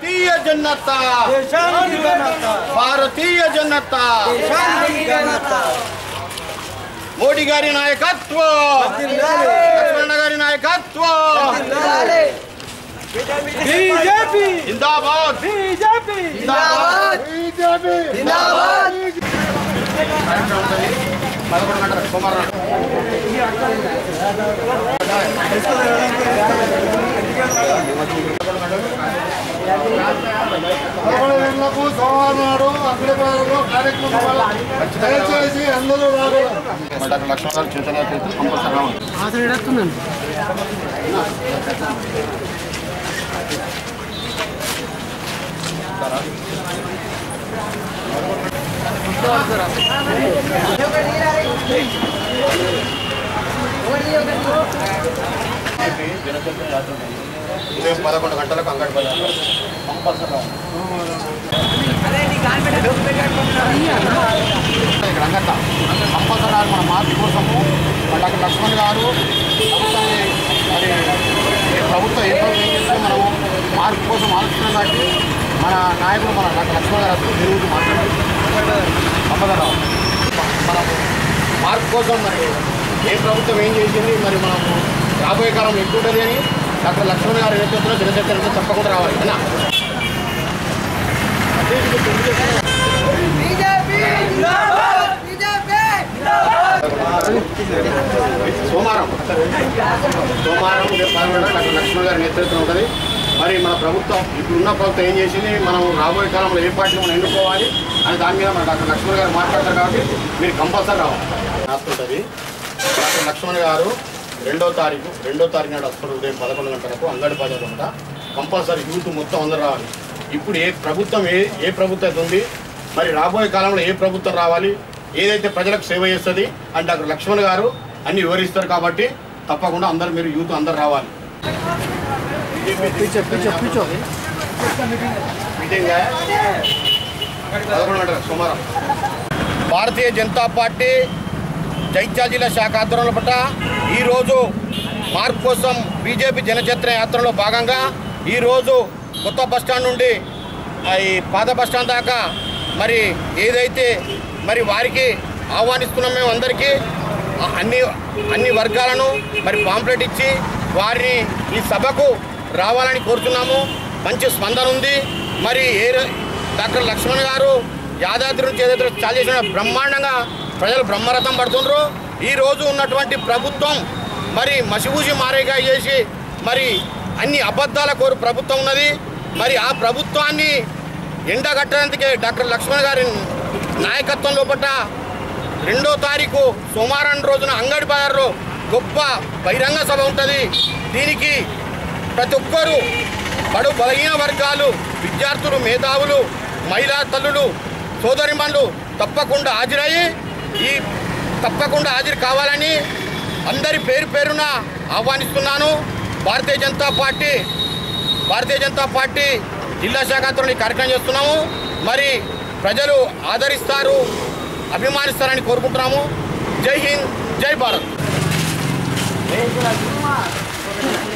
భారతీయ జనతా భారతీయ జనతా మోడీ గారి నాయకత్వం లక్ష్మణ గారి నాయకత్వం బీజేపీ జిందాబాద్ బీజేపీ జిందాబాద్ పదకొండు గంటల సోమవారం పదకొండులకు సోమవారం నాడు అగ్రపాలలో కార్యక్రమం దయచేసి అందరూ రాగలరు డాక్టర్ లక్ష్మణ గారు చైతన్య చేతులు కంపల్సరీ రావాలి ఉదయం పదకొండు గంటలకు అంగడి బజార్లో కంపల్సరీ రావాలి ఇక్కడ అంగట్ట కంపల్సరీ రావాలి మన మార్పు కోసము మన డాక్టర్ లక్ష్మణ్ గారు ప్రభుత్వాన్ని మరి ఈ ప్రభుత్వం ఏ ప్రభుత్వం ఏం చేస్తే మనము మార్పు కోసం ఆలోచన బట్టి మన నాయకులు మన డాక్టర్ లక్ష్మణ్ గారు అసలు తిరుగుతూ మాట్లాడారు కంపల్సరీ రావాలి మనము మార్పు కోసం మరి ఏ ప్రభుత్వం ఏం చేసింది మరి మనము రాబోయే కాలం ఎక్కువ ఉంటుంది అని డాక్టర్ లక్ష్మణ్ గారు నేతృత్వంలో దినచర్యలో తప్పకుండా రావాలి అన్నా సోమవారం సోమవారం ఉదయం పదకొండు డాక్టర్ లక్ష్మణ్ గారి నేతృత్వం ఉంటుంది మరి మన ప్రభుత్వం ఇప్పుడున్న ప్రభుత్వం ఏం చేసింది మనం రాబోయే కాలంలో ఏ పార్టీని మనం ఎన్నుకోవాలి అని దాని మీద మన డాక్టర్ లక్ష్మణ్ గారు మాట్లాడతారు కాబట్టి మీరు కంపల్సరీ రావాలి రాస్తుంటుంది డాక్టర్ లక్ష్మణ్ గారు రెండో తారీఖు రెండో తారీఖు నాడు వస్తారు ఉదయం పదకొండు గంటలకు అంగడి బజార్ ఉంటా కంపల్సరీ యూత్ మొత్తం అందరూ రావాలి ఇప్పుడు ఏ ప్రభుత్వం ఏ ఏ ప్రభుత్వం అయితే ఉంది మరి రాబోయే కాలంలో ఏ ప్రభుత్వం రావాలి ఏదైతే ప్రజలకు సేవ చేస్తుంది అని డాక్టర్ లక్ష్మణ్ గారు అన్ని వివరిస్తారు కాబట్టి తప్పకుండా అందరు మీరు యూత్ అందరు రావాలి మీటింగ్ పదకొండు గంటలకు సోమవారం భారతీయ జనతా పార్టీ జైత్యాల జిల్లా శాఖ ఆధ్వర్యంలో పట్ల ఈరోజు మార్పు కోసం బీజేపీ జనచైత్ర యాత్రలో భాగంగా ఈరోజు కొత్త బస్టాండ్ నుండి ఆ, ఈ పాత బస్టాండ్ దాకా మరి ఏదైతే మరి వారికి ఆహ్వానిస్తున్నాం మేము అందరికీ ఆ, అన్ని అన్ని వర్గాలను మరి పాంప్లెట్ ఇచ్చి వారిని ఈ సభకు రావాలని కోరుతున్నాము మంచి స్పందన ఉంది మరి ఏ ర- డాక్టర్ లక్ష్మణ్ గారు యాదాద్రి నుంచి ఏదైతే చాలు చేసిన బ్రహ్మాండంగా ప్రజలు బ్రహ్మరథం పడుతుండ్రు ఈ రోజు ఉన్నటువంటి ప్రభుత్వం మరి మసిబూసి మారేగా చేసి మరి అన్ని అబద్ధాల కోరు ప్రభుత్వం ఉన్నది మరి ఆ ప్రభుత్వాన్ని ఎండగట్టడానికి డాక్టర్ లక్ష్మణ్ గారి నాయకత్వం లోపల రెండో తారీఖు సోమవారం రోజున అంగడి బజార్లో గొప్ప బహిరంగ సభ ఉంటుంది దీనికి ప్రతి ఒక్కరూ బడు బలహీన వర్గాలు విద్యార్థులు మేధావులు మహిళా తల్లులు సోదరిమణులు తప్పకుండా హాజరయ్యి ఈ తప్పకుండా హాజరు కావాలని అందరి పేరు పేరున ఆహ్వానిస్తున్నాను భారతీయ జనతా పార్టీ భారతీయ జనతా పార్టీ జిల్లా శాఖతో ఈ కార్యక్రమం చేస్తున్నాము మరి ప్రజలు ఆదరిస్తారు అభిమానిస్తారని కోరుకుంటున్నాము జై హింద్ జై భారత్